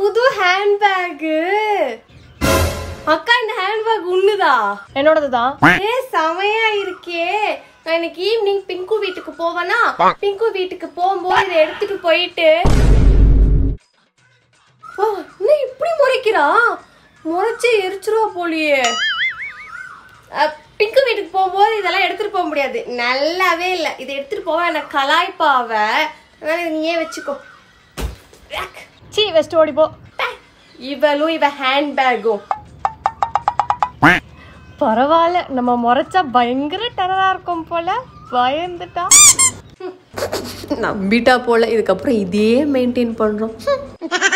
புது ஹேண்ட்பேக்கு அக்கா இந்த ஹேண்ட்பேக் உண்ணுதா என்னோடது தான் ஏ செமையா இருக்கே நான் இன்னைக்கு ஈவினிங் பிங்கு வீட்டுக்கு போவேனா பிங்கு வீட்டுக்கு போகும்போது இதை எடுத்துட்டு போயிட்டு ஓ என்ன இப்படி முறைக்கிறா முறைச்சு எரிச்சிருவா போலியே அஹ், பிங்கு வீட்டுக்கு போகும்போது இதெல்லாம் எடுத்துட்டு போக முடியாது நல்லாவே இல்லை இதை எடுத்துட்டு போவ எனக்கு கலாய்ப்பாவ அதனால இதை நீயே வச்சுக்கோ சீ வெஸ்ட் ஓடிப்போ இவளும் இவ ஹேண்ட்பேக்கும் பரவாயில்ல நம்ம முறைச்சா பயங்கர டெரரா இருக்கும் போல பயந்துட்டா நம்பிட்டா போல இதுக்கப்புறம் இதே மெயின்டைன் பண்றோம்